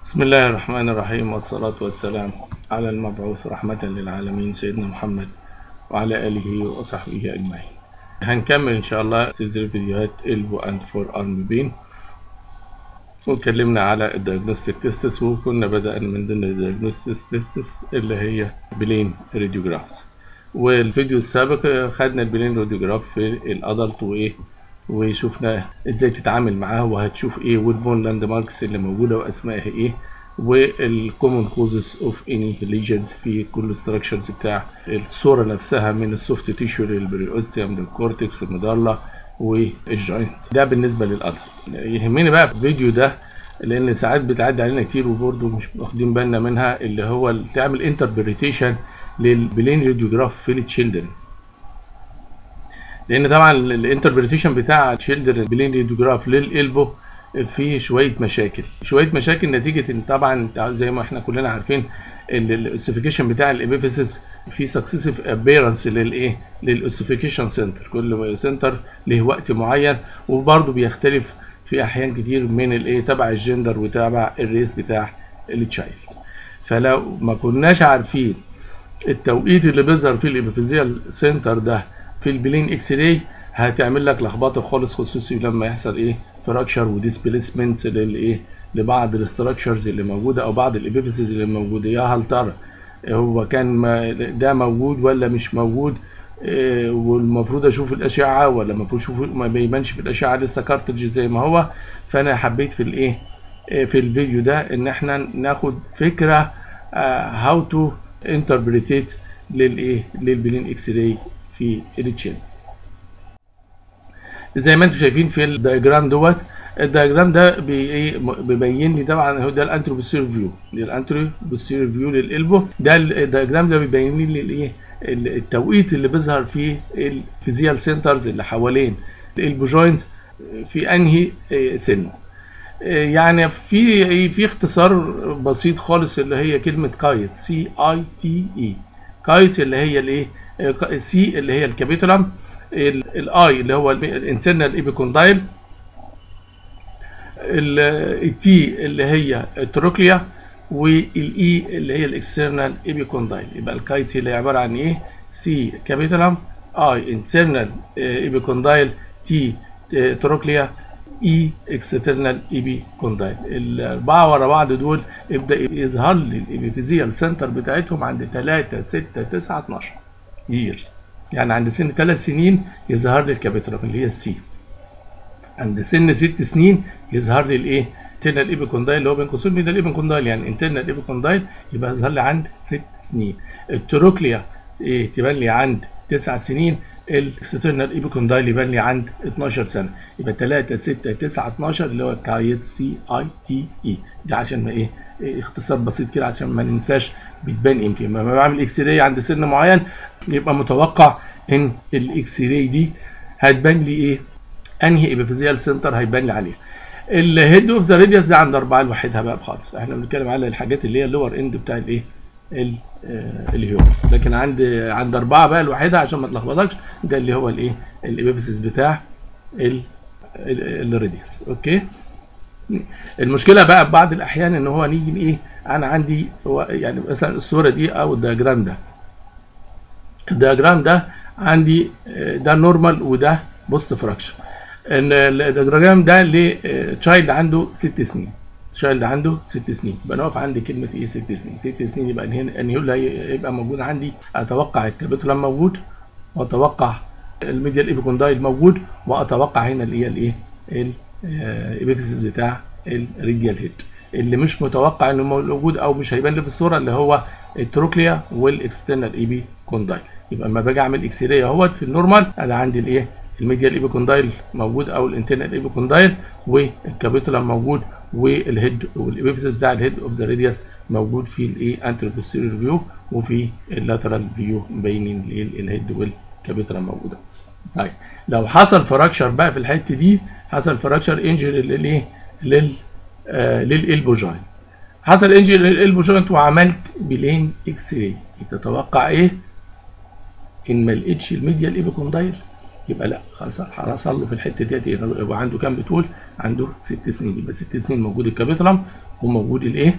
بسم الله الرحمن الرحيم والصلاة والسلام على المبعوث رحمة للعالمين سيدنا محمد وعلى آله وصحبه أجمعين هنكمل إن شاء الله سلسلة فيديوهات إلبو أند فور أرم بين واتكلمنا على الديagnostic تيستس وكنا بدأنا من ضمن الديagnostic تيستس اللي هي بلين راديوجرافز والفيديو السابق خدنا البلين راديوجراف في الأدلت وإيه وشفنا ازاي تتعامل معاه وهتشوف ايه والبون لاند ماركس اللي موجوده واسمائها ايه والكومن كوزز اوف اني ليجنز في كل ستراكشرز بتاع الصوره نفسها من السوفت تيشو للبريوستيوم للكورتكس المضله والجوينت ده بالنسبه للادلت يهمني بقى في الفيديو ده لان ساعات بتعدي علينا كتير وبرده مش واخدين بالنا منها اللي هو تعمل انتربريتيشن للبلين راديوجراف في التشيلدرن لان طبعا الانتربريتيشن بتاع تشيلدرن بلين راديوجراف للالبو فيه شويه مشاكل شويه مشاكل نتيجه ان طبعا زي ما احنا كلنا عارفين الاوسيفيكيشن بتاع الابيفيسز في سكسيسيف ابيرنس للايه للاوسيفيكيشن سنتر كل سنتر له وقت معين وبرده بيختلف في احيان كتير من الايه تبع الجندر وتبع الريس بتاع التشايلد فلو ما كناش عارفين التوقيت اللي بيظهر فيه الابيفيزيال سنتر ده في البلين اكس راي هتعمل لك لخبطه خالص خصوصي لما يحصل ايه فراكشر وديسبيسمنتس للايه لبعض الاستراكشرز اللي موجوده او بعض الابيفيسز اللي موجوده يا هل ترى هو كان ده موجود ولا مش موجود إيه والمفروض اشوف الاشعه ولا المفروض اشوف ما بيبانش في الاشعه لسه كارتج زي ما هو فانا حبيت في الايه في الفيديو ده ان احنا ناخد فكره هاو تو انتربريتيت للايه للبلين اكس راي في التشين زي ما انتم شايفين في الدياجرام دوت الدياجرام ده بيبين لي طبعا هو ده الانترو بوستيريور فيو دي الانترو بوستيريور فيو للالبو ده الدياجرام ده بيبين لي الايه التوقيت اللي بيظهر فيه الفيزيال سنترز اللي حوالين الالبو جوينت في انهي سن يعني في في اختصار بسيط خالص اللي هي كلمه كايت سي اي تي اي كايت اللي هي الايه سي اللي هي الكابيتولم الاي اللي هو الانترنال ايبيكوندايل التي اللي هي التروكليا والاي اللي هي الاكسترنال ايبيكوندايل يبقى الكايتي اللي عباره عن ايه سي كابيتولم اي انترنال ايبيكوندايل تي تروكليا اي اكسترنال ايبيكوندايل الاربعه ورا بعض دول يبدا يظهر لي الابيفيزيال سنتر بتاعتهم عند 3 6 9 12 years يعني عند سن 3 سنين يظهر لي الكابيتولم اللي هي السي عند سن 6 سنين يظهر لي الايه انترنال ايبيكوندايل اللي هو بين قوسين ميدال ايبيكوندايل يعني انترنال ايبيكوندايل يبقى يظهر لي عند 6 سنين التروكليا ايه تبان لي عند 9 سنين الاكسترنال ايبيكوندايل يبان لي عند 12 سنه يبقى 3 6 9 12 اللي هو كايت سي اي تي اي ده عشان ما ايه اختصار بسيط كده عشان ما ننساش بتبان امتى لما بعمل اكس راي عند سن معين يبقى متوقع ان الاكس راي دي هتبان لي ايه انهي ابيفيزيال سنتر هيبان لي عليها الهيد اوف ذا راديوس ده عند اربعه لوحدها بقى خالص احنا بنتكلم على الحاجات اللي هي اللور اند بتاع الايه الهيومرس لكن عند عند اربعه بقى لوحدها عشان ما تلخبطكش ده اللي هو الايه الابيفيسيس بتاع الراديوس اوكي المشكله بقى في بعض الاحيان ان هو نيجي ايه انا عندي يعني مثلا الصوره دي او الدياجرام ده الدياجرام ده عندي ده نورمال وده بوست فراكشن ان الدياجرام ده لتشايلد عنده ست سنين تشايلد عنده ست سنين يبقى نقف عند كلمه ايه ست سنين ست سنين يبقى النيول هيبقى موجود عندي اتوقع الكابيتولم موجود واتوقع الميديال ايبيكوندايل موجود واتوقع هنا اللي هي الايه الابيفيسيس بتاع الريديال هيد اللي مش متوقع انه موجود او مش هيبان لي في الصوره اللي هو التروكليا والاكسترنال ايبي كوندايل يبقى لما باجي اعمل اكس راي اهوت في النورمال انا عندي الايه الميديال ايبي كوندايل موجود او الانترنال ايبي كوندايل والكابيتولم موجود والهيد والابيفيسيس بتاع الهيد اوف ذا راديوس موجود في الايه انترو بوستيريور فيو وفي اللاترال فيو مبينين الهيد والكابيتولم موجوده طيب لو حصل فراكشر بقى في الحته دي حصل فراكشر انجري للايه لل آه للالبو جوينت حصل انجري للالبو جوينت وعملت بلين اكس راي تتوقع ايه ان ما لقيتش الميديال ايبيكوندايل يبقى لا خلاص حصل له في الحته ديت يبقى عنده كام بتقول عنده ست سنين يبقى ست سنين موجود الكابيتولم وموجود الايه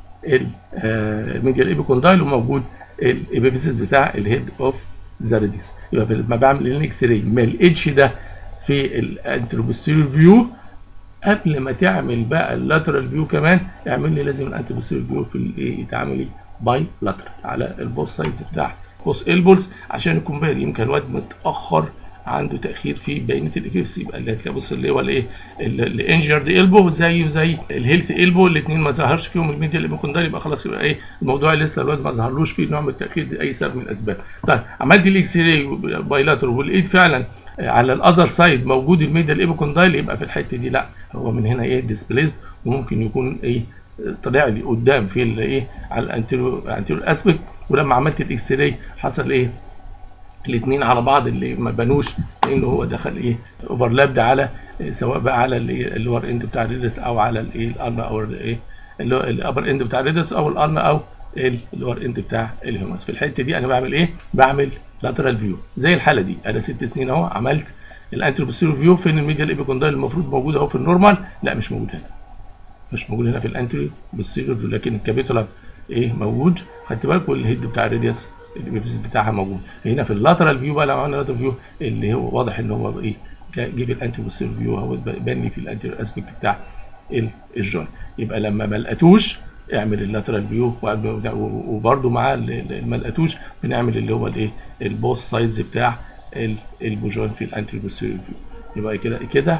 الميديال ايبيكوندايل وموجود الابيفيسيس بتاع الهيد اوف ذا ريديوس يبقى لما بعمل الاكس راي ما لقيتش ده في الانتروبوستيريور فيو قبل ما تعمل بقى اللاترال فيو كمان اعمل لي لازم الانتروبوستيريور فيو في الايه يتعمل لي باي لاترال على البوس سايز بتاع بوس البولز عشان يكون يمكن الواد متاخر عنده تاخير في بيانه الافيفس يبقى اللي هتبص اللي هو الايه الانجرد البو زيه زي الهيلث البو الاثنين ما ظهرش فيهم الميديا الايبوكوندال يبقى خلاص يبقى ايه الموضوع لسه الواد ما ظهرلوش فيه نوع من التاخير لاي سبب من الاسباب طيب عملت الاكس راي بايلاتر ولقيت فعلا على الاذر سايد موجود الميديا الايبوكوندايل يبقى في الحته دي لا هو من هنا ايه ديسبليسد وممكن يكون ايه طلع لي قدام في الايه على الانتيرو انتيرو اسبكت ولما عملت الاكس راي حصل ايه الاثنين على بعض اللي ما بانوش لان هو دخل ايه اوفرلابد على سواء بقى على اللور اند بتاع الريدس او على الايه الارم او الايه اللي هو الابر اند بتاع الريدس او الارم او اللور اند بتاع الهيومس في الحته دي انا بعمل ايه بعمل لاترال فيو زي الحاله دي انا ست سنين اهو عملت الانتروبوستيريور فيو فين الميديال ايبيكوندايل المفروض موجود اهو في النورمال لا مش موجود هنا مش موجود هنا في الانتروبوستيريور فيو لكن الكابيتولار ايه موجود خدت بالك والهيد بتاع الريديوس الابيفيس بتاعها موجود هنا في اللاترال فيو بقى لو عملنا لاترال فيو اللي هو واضح ان هو ايه جيب الانتي بوستير فيو هو بان لي في الانتي اسبكت بتاع الجوين يبقى لما ما لقيتوش اعمل اللاترال فيو وبرده معاه ما لقيتوش بنعمل اللي هو الايه البوس سايز بتاع البوجوين في الانتي بوستير فيو يبقى كده كده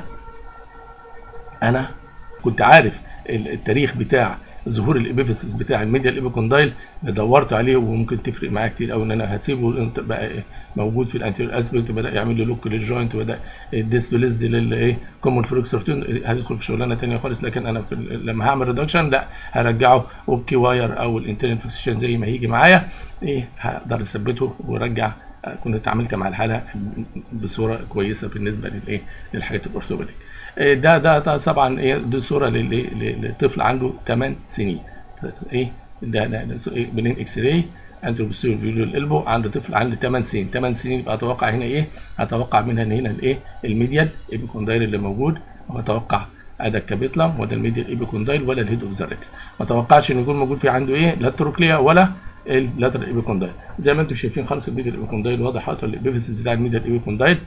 انا كنت عارف التاريخ بتاع ظهور الابيفيسس بتاع الميديا الايبيكوندايل دورت عليه وممكن تفرق معايا كتير قوي ان انا هسيبه بقى موجود في الانتيريور اسبكت بدا يعمل لي لوك للجوينت وبدا الديسبليسد للايه كومون فلوكسرتون هيدخل في شغلانه ثانيه خالص لكن انا في لما هعمل ريدكشن لا هرجعه اوبكي واير او الانترنال فيكسيشن زي ما هيجي معايا ايه هقدر اثبته وارجع كنت اتعاملت مع الحاله بصوره كويسه بالنسبه للايه للحاجات الاورثوبيديك ده ده ده طبعا ايه دي صوره لطفل عنده 8 سنين ايه ده ده, ده إيه بلين اكس راي انتروبوستيريور فيو للقلبو عند طفل عنده 8 سنين 8 سنين يبقى اتوقع هنا ايه هتوقع منها ان هنا الايه الميديال ايبيكوندايل اللي موجود واتوقع ادى الكابيتلم وده الميديال ايبيكوندايل ولا الهيد اوف ذا ما اتوقعش ان يكون موجود في عنده ايه لا التروكليا ولا اللاترال ايبيكوندايل زي ما انتم شايفين خلاص الميديال ايبيكوندايل واضح حاطط الابيفيس بتاع الميديال ايبيكوندايل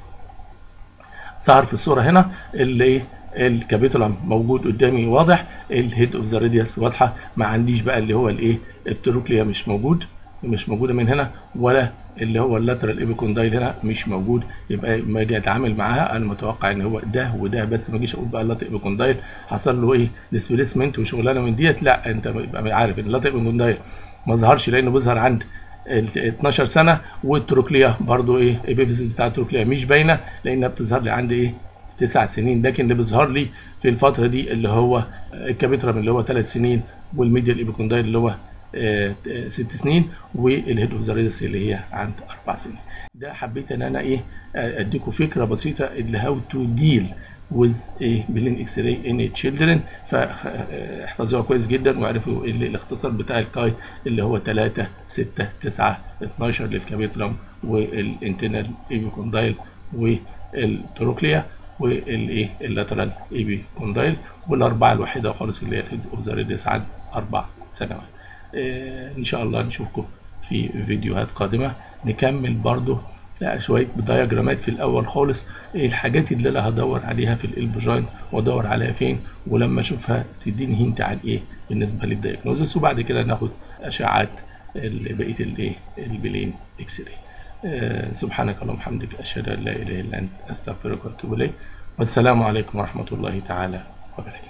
ظهر في الصوره هنا اللي ايه الكابيتولم موجود قدامي واضح الهيد اوف ذا راديوس واضحه ما عنديش بقى اللي هو الايه التروكليا مش موجود مش موجوده من هنا ولا اللي هو اللاترال ايبيكوندايل هنا مش موجود يبقى لما اجي اتعامل معاها انا متوقع ان هو ده وده بس ما اجيش اقول بقى اللاترال ايبيكوندايل حصل له ايه ديسبيسمنت وشغلانه من ديت لا انت يبقى عارف ان اللاترال ايبيكوندايل ما ظهرش لانه بيظهر عند ال 12 سنه والتروكليا برضو ايه الابيفيس بتاع التروكليا مش باينه لانها بتظهر لي عند ايه 9 سنين لكن اللي بيظهر لي في الفتره دي اللي هو الكابيترم اللي هو 3 سنين والميديال ايبيكوندايل اللي هو 6 سنين والهيد اوف ذا اللي هي عند 4 سنين ده حبيت ان انا ايه اديكم فكره بسيطه اللي هاو تو ديل with ايه بلين اكس راي ان تشيلدرن فاحفظوها كويس جدا واعرفوا الاختصار بتاع الكاي اللي هو 3 6 9 12 للكابيتلم والانترنال ايبيكوندايل والتروكليا والايه اللاترال ايبي كوندايل والاربعه الوحيده خالص اللي هي الهيد اوف ذا ريديس عند اربع سنوات آه ان شاء الله نشوفكم في فيديوهات قادمه نكمل برضو شويه دياجرامات في الاول خالص ايه الحاجات اللي انا هدور عليها في القلب جوينت وادور عليها فين ولما اشوفها تديني هنت عن ايه بالنسبه للدياجنوزس وبعد كده ناخد اشعات بقيه الايه البلين اكس راي آه سبحانك اللهم وبحمدك أشهد أن لا إله إلا أنت أستغفرك وأتوب إليك والسلام عليكم ورحمة الله تعالى وبركاته